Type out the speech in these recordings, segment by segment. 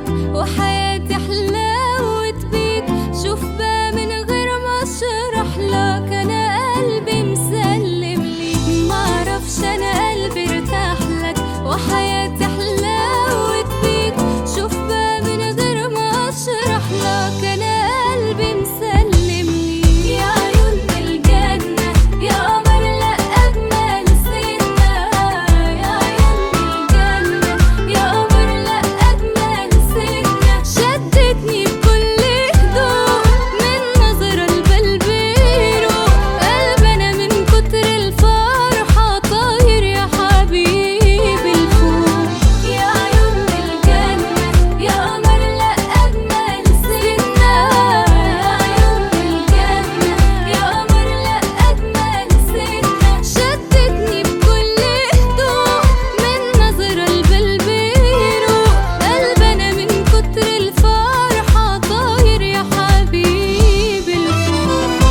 وحياتي حلاوة بيك شوف بقى من غير ما اشرح لك انا قلبي مسلم ليك معرفش انا قلبي ارتاح لك وحياتي حلاوة بيك شوف بقى من غير ما اشرح لك انا قلبي مسلم ليك يا عيون الجنة يا قمر لا اجمل سنة يا عيون الجنة يا قمر لا اجمل سنة شدتني بكل هدوء من نظرة البلبي يروق قلب انا من كتر الفرحة طاير يا حبيبي الفوق يا عيون الجنة يا قمر لا أجمل سنة يا عيون الجنة يا قمر لا أجمل سنة شدتني بكل هدوء من نظرة البلبي يروق قلب أنا من كتر الفرحة طاير يا حبيبي الفوق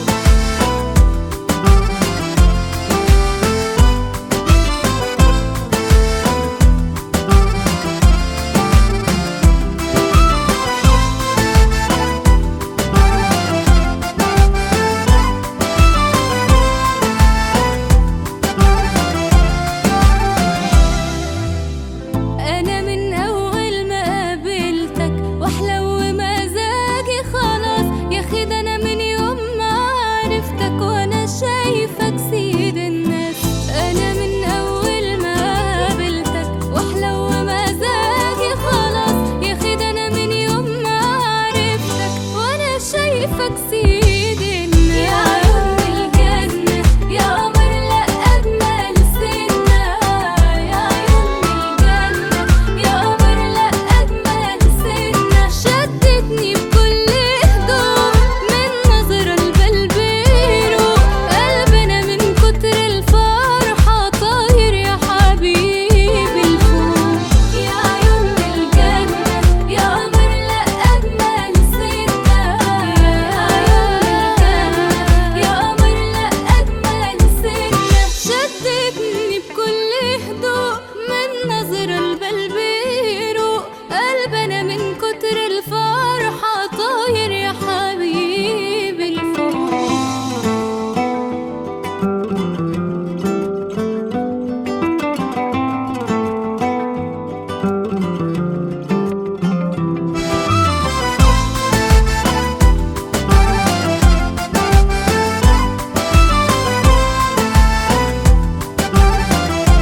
انا من اول ما قابلتك واحلو مزاجي خلاص يا اخي ده انا من يوم ما عرفتك وانا شايفك سيد الناس انا من اول ما قابلتك واحلو مزاجي خلاص يا اخي ده انا من يوم ما عرفتك وانا شايفك سيد الناس يا عيون الجنة يا قمر لا اجمل سنة يا عيون الجنة يا قمر لا أجمل سنة شدتني بكل هدوء من نظرة البلبي يروق قلب أنا من كتر الفرحة طاير يا حبيبي الفوق يا عيون الجنة يا قمر لا أجمل سنة يا عيون الجنة يا قمر لا أجمل سنة شدتني بكل هدوء من نظرة البلبي يروق قلب أنا من كتر الفرحة طاير يا حبيبي الفوق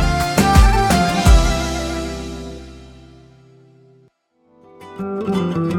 thank you